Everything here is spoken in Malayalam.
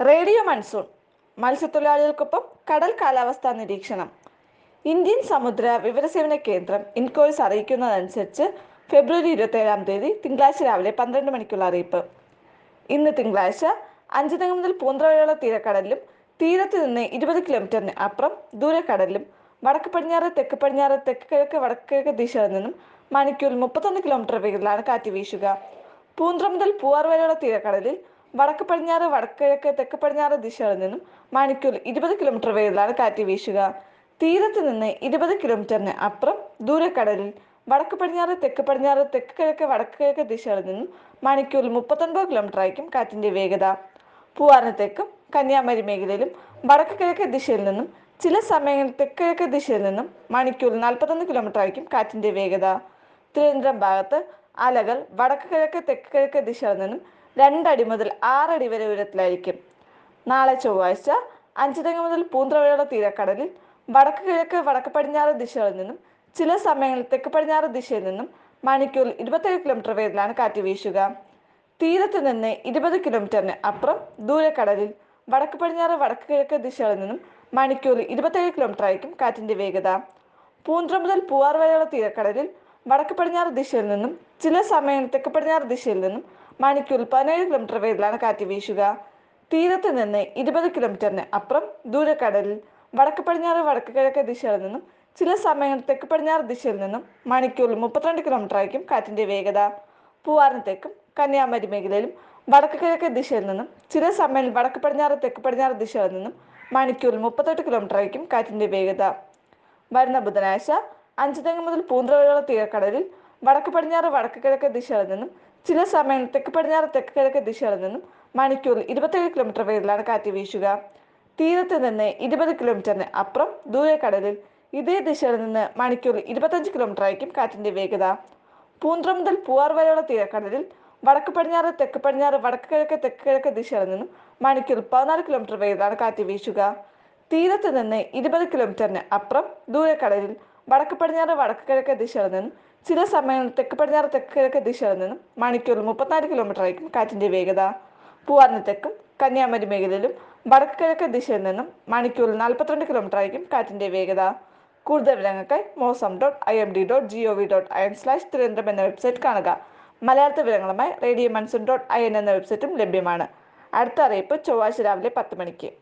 റേഡിയോ മൺസൂൺ മത്സ്യത്തൊഴിലാളികൾക്കൊപ്പം കടൽ കാലാവസ്ഥാ നിരീക്ഷണം ഇന്ത്യൻ സമുദ്ര വിവരസേവന കേന്ദ്രം ഇൻകോയ്സ് അറിയിക്കുന്നതനുസരിച്ച് ഫെബ്രുവരി ഇരുപത്തേഴാം തീയതി തിങ്കളാഴ്ച രാവിലെ പന്ത്രണ്ട് മണിക്കുള്ള അറിയിപ്പ് ഇന്ന് തിങ്കളാഴ്ച അഞ്ചുതെങ്ങ് മുതൽ പൂന്തറ വരെയുള്ള തീരക്കടലിലും തീരത്ത് നിന്ന് ഇരുപത് കിലോമീറ്ററിന് അപ്പുറം ദൂരക്കടലിലും വടക്ക് പടിഞ്ഞാറ് തെക്ക് പടിഞ്ഞാറ് തെക്ക് കിഴക്ക് വടക്ക് കിഴക്ക് ദിശയിൽ നിന്നും മണിക്കൂറിൽ മുപ്പത്തൊന്ന് കിലോമീറ്റർ വേഗത്തിലാണ് കാറ്റ് വീശുക പൂന്തറ മുതൽ പൂവാർ വരെയുള്ള തീരക്കടലിൽ വടക്ക് പടിഞ്ഞാറ് വടക്ക് കിഴക്ക് തെക്ക് പടിഞ്ഞാറ് ദിശകളിൽ നിന്നും മണിക്കൂറിൽ ഇരുപത് കിലോമീറ്റർ വേഗത്തിലാണ് കാറ്റ് വീശുക തീരത്ത് നിന്ന് ഇരുപത് കിലോമീറ്ററിന് അപ്പുറം ദൂരക്കടലിൽ വടക്ക് പടിഞ്ഞാറ് തെക്ക് പടിഞ്ഞാറ് തെക്ക് കിഴക്ക് വടക്ക് കിഴക്ക് ദിശകളിൽ നിന്നും മണിക്കൂറിൽ മുപ്പത്തൊൻപത് കിലോമീറ്റർ ആയിരിക്കും കാറ്റിന്റെ വേഗത പൂവാറിന് തെക്കും കന്യാകുമാരി മേഖലയിലും വടക്ക് കിഴക്ക് ദിശയിൽ നിന്നും ചില സമയങ്ങളിൽ തെക്ക് കിഴക്ക് ദിശയിൽ നിന്നും മണിക്കൂറിൽ നാൽപ്പത്തൊന്ന് കിലോമീറ്റർ ആയിരിക്കും കാറ്റിന്റെ വേഗത തിരുവനന്തപുരം ഭാഗത്ത് അലകൾ വടക്ക് കിഴക്ക് തെക്ക് കിഴക്ക് ദിശയിൽ നിന്നും രണ്ടടി മുതൽ ആറടി വരെ ഉയരത്തിലായിരിക്കും നാളെ ചൊവ്വാഴ്ച അഞ്ചുതെങ്ങ് മുതൽ പൂന്തറ വരെയുള്ള തീരക്കടലിൽ വടക്ക് കിഴക്ക് വടക്ക് പടിഞ്ഞാറ് ദിശകളിൽ നിന്നും ചില സമയങ്ങളിൽ തെക്ക് പടിഞ്ഞാറ് ദിശയിൽ നിന്നും മണിക്കൂറിൽ ഇരുപത്തേഴ് കിലോമീറ്റർ വേഗത്തിലാണ് കാറ്റ് വീശുക തീരത്ത് നിന്ന് ഇരുപത് കിലോമീറ്ററിന് അപ്പുറം ദൂരക്കടലിൽ വടക്ക് പടിഞ്ഞാറ് വടക്ക് കിഴക്ക് ദിശകളിൽ നിന്നും മണിക്കൂറിൽ ഇരുപത്തേഴ് കിലോമീറ്റർ ആയിരിക്കും കാറ്റിന്റെ വേഗത പൂന്തറ മുതൽ പൂവാർ വരെയുള്ള തീരക്കടലിൽ വടക്ക് പടിഞ്ഞാറ് ദിശയിൽ നിന്നും ചില സമയം തെക്ക് പടിഞ്ഞാറ് ദിശയിൽ നിന്നും മണിക്കൂറിൽ പതിനേഴ് കിലോമീറ്റർ വേഗത്തിലാണ് കാറ്റ് വീശുക തീരത്ത് നിന്ന് ഇരുപത് കിലോമീറ്ററിന് അപ്പുറം ദൂരക്കടലിൽ വടക്ക് പടിഞ്ഞാറ് വടക്ക് കിഴക്ക് ദിശയിൽ നിന്നും ചില സമയങ്ങൾ തെക്ക് പടിഞ്ഞാറ് ദിശയിൽ നിന്നും മണിക്കൂറിൽ മുപ്പത്തിരണ്ട് കിലോമീറ്റർ ആയിരിക്കും കാറ്റിന്റെ വേഗത പൂവാറിന് തെക്കും കന്യാകുമാരി മേഖലയിലും വടക്ക് കിഴക്ക് ദിശയിൽ നിന്നും ചില സമയങ്ങളിൽ വടക്ക് പടിഞ്ഞാറ് തെക്ക് പടിഞ്ഞാറ് ദിശയിൽ നിന്നും മണിക്കൂറിൽ മുപ്പത്തെട്ട് കിലോമീറ്റർ ആയിരിക്കും കാറ്റിന്റെ വേഗത വരുന്ന ബുധനാഴ്ച അഞ്ചുതെങ്ങ് മുതൽ പൂന്തറ വരെയുള്ള തീരക്കടലിൽ വടക്ക് പടിഞ്ഞാറ് വടക്ക് കിഴക്ക് ദിശകളിൽ നിന്നും ചില സമയം തെക്ക് പടിഞ്ഞാറ് തെക്ക് കിഴക്ക് ദിശകളിൽ നിന്നും മണിക്കൂറിൽ ഇരുപത്തേഴ് കിലോമീറ്റർ വേഗത്തിലാണ് കാറ്റ് വീശുക തീരത്ത് നിന്ന് ഇരുപത് കിലോമീറ്ററിന് അപ്പുറം ദൂരക്കടലിൽ ഇതേ ദിശയിൽ നിന്ന് മണിക്കൂറിൽ ഇരുപത്തഞ്ച് കിലോമീറ്റർ ആയിരിക്കും കാറ്റിന്റെ വേഗത പൂന്തറ മുതൽ പൂവാർ വരെയുള്ള തീരക്കടലിൽ വടക്ക് പടിഞ്ഞാറ് തെക്ക് പടിഞ്ഞാറ് വടക്ക് കിഴക്ക് തെക്ക് കിഴക്ക് ദിശയിൽ നിന്നും മണിക്കൂറിൽ പതിനാല് കിലോമീറ്റർ വേഗത്തിലാണ് കാറ്റ് വീശുക തീരത്ത് നിന്ന് ഇരുപത് കിലോമീറ്ററിന് അപ്പുറം ദൂരക്കടലിൽ വടക്ക് പടിഞ്ഞാറ് വടക്ക് കിഴക്ക് ദിശയിൽ നിന്നും ചില സമയങ്ങളിൽ തെക്ക് പടിഞ്ഞാറ് തെക്ക് കിഴക്ക് ദിശയിൽ നിന്നും മണിക്കൂറിൽ മുപ്പത്തിനാല് കിലോമീറ്റർ ആയിരിക്കും കാറ്റിന്റെ വേഗത പൂവാറിന് തെക്കും കന്യാകുമാരി മേഖലയിലും വടക്ക് കിഴക്ക് ദിശയിൽ നിന്നും മണിക്കൂറിൽ നാൽപ്പത്തിരണ്ട് കിലോമീറ്റർ ആയിരിക്കും കാറ്റിന്റെ വേഗത കൂടുതൽ വിവരങ്ങൾക്കായി Mausam dot I M D dot G O V dot I N slash Thiruvananthapuram എന്ന വെബ്സൈറ്റ് കാണുക മലയാളത്തിൽ വിവരങ്ങളുമായി radio monsoon dot I N എന്ന വെബ്സൈറ്റും ലഭ്യമാണ് അടുത്ത അറിയിപ്പ് ചൊവ്വാഴ്ച രാവിലെ പത്ത് മണിക്ക്